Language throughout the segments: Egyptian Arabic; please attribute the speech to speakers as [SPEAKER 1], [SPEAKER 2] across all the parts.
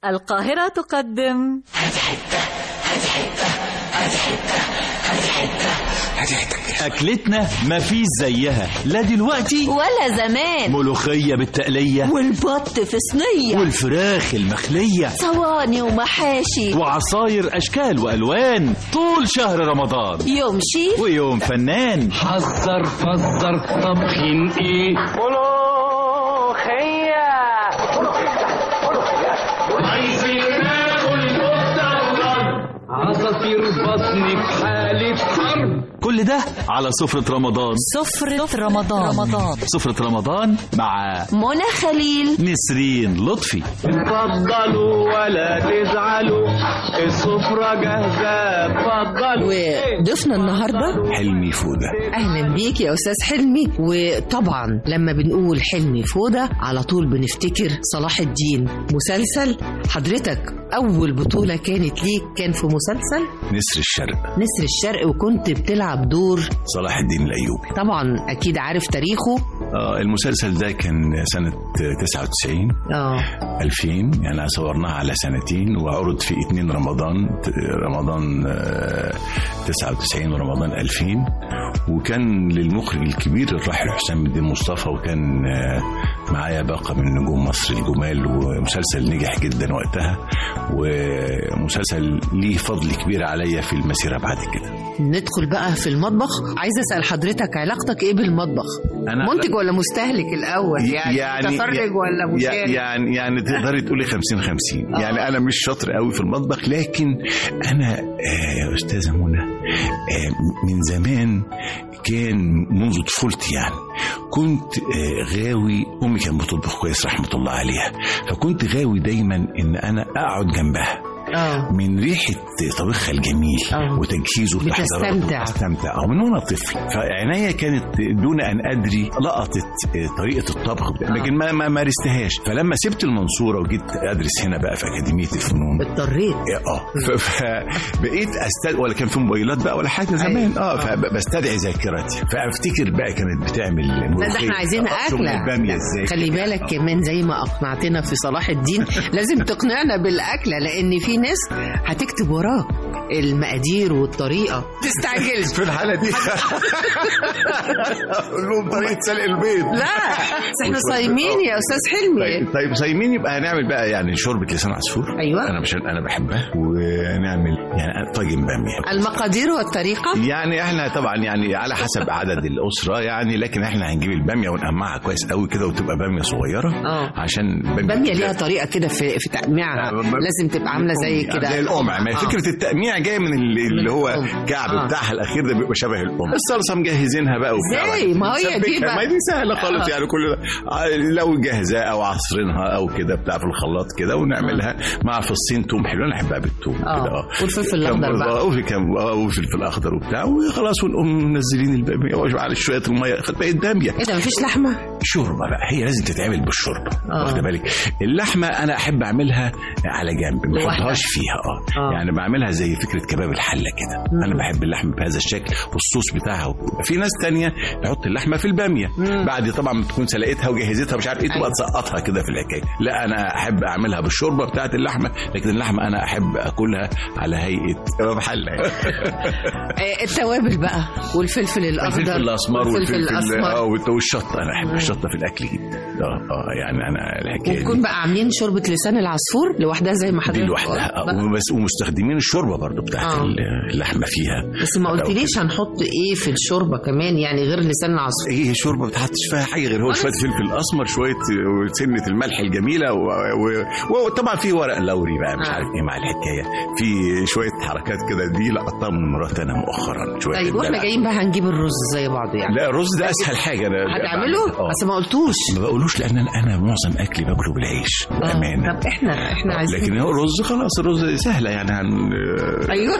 [SPEAKER 1] القاهرة تقدم
[SPEAKER 2] أكلتنا مفيش زيها لا دلوقتي
[SPEAKER 1] ولا زمان
[SPEAKER 2] ملوخية بالتقلية
[SPEAKER 1] والبط في صينية
[SPEAKER 2] والفراخ المخلية
[SPEAKER 1] صواني ومحاشي
[SPEAKER 2] وعصاير أشكال وألوان طول شهر رمضان
[SPEAKER 1] يوم شيف
[SPEAKER 2] ويوم فنان
[SPEAKER 3] حذر فزر طبخين ايه عايزين ناكل كفتة عصافير بطني في حالة حرب
[SPEAKER 2] كل ده على سفرة رمضان
[SPEAKER 1] سفرة رمضان رمضان
[SPEAKER 2] سفرة رمضان مع
[SPEAKER 1] منى خليل
[SPEAKER 2] نسرين لطفي
[SPEAKER 3] اتفضلوا ولا تزعلوا السفرة جاهزة اتفضلوا
[SPEAKER 4] وضيفنا النهارده
[SPEAKER 2] حلمي فودة
[SPEAKER 4] اهلا بيك يا استاذ حلمي وطبعا لما بنقول حلمي فوده على طول بنفتكر صلاح الدين مسلسل حضرتك اول بطوله كانت ليك كان في مسلسل
[SPEAKER 2] نسر الشرق
[SPEAKER 4] نسر الشرق وكنت بتلعب دور
[SPEAKER 2] صلاح الدين الأيوبي
[SPEAKER 4] طبعا اكيد عارف تاريخه
[SPEAKER 5] آه المسلسل ده كان سنة 99
[SPEAKER 4] اه
[SPEAKER 5] 2000 يعني صورناها على سنتين وعرض في 2 رمضان رمضان آه، 99 ورمضان 2000 وكان للمخرج الكبير الراحل حسام الدين مصطفى وكان آه، معايا باقة من نجوم مصر الجمال ومسلسل نجح جدا وقتها ومسلسل ليه فضل كبير عليا في المسيرة بعد كده
[SPEAKER 4] ندخل بقى في المطبخ عايزه اسال حضرتك علاقتك ايه بالمطبخ
[SPEAKER 5] أنا
[SPEAKER 4] منتج ولا مستهلك الاول يعني, متفرج ولا
[SPEAKER 5] يع-
[SPEAKER 4] مشارك
[SPEAKER 5] يعني يعني تقدري تقولي 50 50 يعني انا مش شاطر قوي في المطبخ لكن انا آه يا استاذه منى آه من زمان كان منذ طفولتي يعني كنت آه غاوي امي كانت بتطبخ كويس رحمه الله عليها فكنت غاوي دايما ان انا اقعد جنبها
[SPEAKER 4] اه
[SPEAKER 5] من ريحه طبخها الجميل
[SPEAKER 4] آه.
[SPEAKER 5] وتجهيزه
[SPEAKER 4] بتستمتع.
[SPEAKER 5] وتحضيراته بستمتع اه من وانا طفل فعناية كانت دون ان ادري لقطت آه، طريقه الطبخ بتاع- لكن ما ما مارستهاش فلما سبت المنصوره وجيت ادرس هنا بقى في اكاديميه الفنون
[SPEAKER 4] اضطريت
[SPEAKER 5] اه ف- فبقيت استدعي ولا كان في موبايلات بقى ولا حاجه زمان اه فبستدعي ذاكرتي فافتكر بقى كانت بتعمل
[SPEAKER 4] لا ده
[SPEAKER 5] ملوخية.
[SPEAKER 4] احنا عايزين
[SPEAKER 5] آه، شغل
[SPEAKER 4] اكله
[SPEAKER 5] الباميه ازاي
[SPEAKER 4] خلي بالك كمان زي ما اقنعتنا في صلاح الدين لازم تقنعنا بالاكله لان في ناس هتكتب وراك المقادير والطريقه تستعجلش
[SPEAKER 5] في الحاله دي اقول لهم طريقه سلق البيض
[SPEAKER 4] لا بس احنا صايمين يا استاذ حلمي
[SPEAKER 5] طيب, طيب صايمين يبقى هنعمل بقى يعني شوربه لسان عصفور
[SPEAKER 4] أيوة.
[SPEAKER 5] انا مش انا بحبها ونعمل يعني طاجن باميه
[SPEAKER 4] المقادير والطريقه
[SPEAKER 5] يعني احنا طبعا يعني على حسب عدد الاسره يعني لكن احنا هنجيب الباميه ونقمعها كويس قوي كده وتبقى باميه صغيره
[SPEAKER 4] اه
[SPEAKER 5] عشان
[SPEAKER 4] باميه ليها طريقه كده في في تقميعها لازم تبقى عامله زي كده
[SPEAKER 5] زي القمع ما هي
[SPEAKER 4] آه.
[SPEAKER 5] فكره التقميع جايه من ال- اللي هو
[SPEAKER 4] القمع.
[SPEAKER 5] كعب
[SPEAKER 4] آه.
[SPEAKER 5] بتاعها الاخير ده بيبقى شبه القمع الصلصه مجهزينها بقى وبتاع
[SPEAKER 4] إزاي؟ ما هي دي
[SPEAKER 5] نسبكها.
[SPEAKER 4] بقى.
[SPEAKER 5] ما هي دي سهله خالص
[SPEAKER 4] آه.
[SPEAKER 5] يعني كل ده آه، لو جاهزه او عصرينها او كده بتاع في الخلاط كده ونعملها مع فصين توم حلو انا احبها بالثوم
[SPEAKER 4] آه.
[SPEAKER 5] كده اه
[SPEAKER 4] والفلفل الأخضر بقى.
[SPEAKER 5] آه، وفي كم آه، وفلفل اخضر وبتاع وخلاص ونقوم منزلين الباميه وعلى شويه الميه خد بقت باميه
[SPEAKER 4] ايه ده مفيش لحمه
[SPEAKER 5] شوربه بقى هي لازم تتعمل بالشوربه
[SPEAKER 4] آه.
[SPEAKER 5] واخده بالك اللحمه انا احب اعملها على جنب ما
[SPEAKER 4] لوحدها.
[SPEAKER 5] احطهاش فيها اه
[SPEAKER 4] آه.
[SPEAKER 5] يعني بعملها زي فكره كباب الحله كده انا بحب اللحمه بهذا الشكل والصوص بتاعها وكده. في ناس تانية تحط اللحمه في الباميه بعد طبعا ما تكون سلقتها وجهزتها مش عارف ايه تبقى
[SPEAKER 4] أيوة.
[SPEAKER 5] تسقطها كده في الحكايه لا انا احب اعملها بالشوربه بتاعت اللحمه لكن اللحمه انا احب اكلها على هيئه كباب حله
[SPEAKER 4] آه، التوابل بقى والفلفل الاخضر
[SPEAKER 5] الفلفل الاسمر
[SPEAKER 4] والفلفل
[SPEAKER 5] والفلفل
[SPEAKER 4] الاسمر
[SPEAKER 5] اه والت- والشطه انا احب الشطه في الاكل جدا اه اه يعني انا الحكايه
[SPEAKER 4] ونكون
[SPEAKER 5] دي
[SPEAKER 4] بقى عاملين شوربه لسان العصفور لوحدها زي ما حضرتك
[SPEAKER 5] دي لوحدها
[SPEAKER 4] قلت
[SPEAKER 5] آه،
[SPEAKER 4] بقى.
[SPEAKER 5] وبس ومستخدمين الشوربه برضو بتاعت
[SPEAKER 4] آه.
[SPEAKER 5] اللحمه فيها
[SPEAKER 4] بس ما قلتليش هنحط ايه في الشوربه كمان يعني غير لسان العصفور
[SPEAKER 5] هي شوربه ما بتحطش فيها حاجه غير هو شويه فلفل اسمر شويه سنه الملح الجميله و- و- وطبعا في ورق لوري بقى مش
[SPEAKER 4] آه.
[SPEAKER 5] عارف ايه مع الحكايه في شويه حركات كده دي لقطتها من مراتي انا مؤخرا شويه
[SPEAKER 4] طيب واحنا
[SPEAKER 5] الدلع.
[SPEAKER 4] جايين بقى هنجيب الرز زي بعض يعني
[SPEAKER 5] لا الرز ده اسهل حاجه انا
[SPEAKER 4] هتعمله
[SPEAKER 5] آه.
[SPEAKER 4] بس ما قلتوش
[SPEAKER 5] ما بقولوش لان انا أنا معظم اكلي باكله بالعيش
[SPEAKER 4] آه.
[SPEAKER 5] بامانه
[SPEAKER 4] طب احنا احنا عايزين
[SPEAKER 5] لكن هو الرز خلاص الرز سهله يعني هن
[SPEAKER 4] ايوه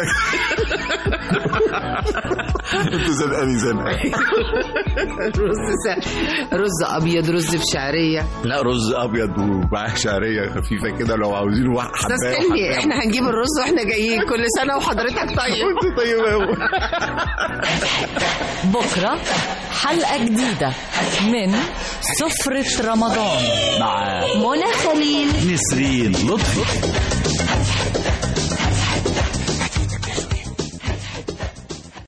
[SPEAKER 5] انت زنقاني زنقه
[SPEAKER 4] رز س... رز ابيض رز بشعريه
[SPEAKER 5] لا رز ابيض ومعاه شعريه خفيفه كده لو عاوزين واحد
[SPEAKER 4] استاذ حلمي احنا هنجيب الرز واحنا جايين كل سنه وحضرتك طيب
[SPEAKER 5] انت طيب قوي
[SPEAKER 1] بكرة حلقة جديدة من سفرة رمضان
[SPEAKER 2] مع
[SPEAKER 1] منى خليل
[SPEAKER 2] نسرين لطفي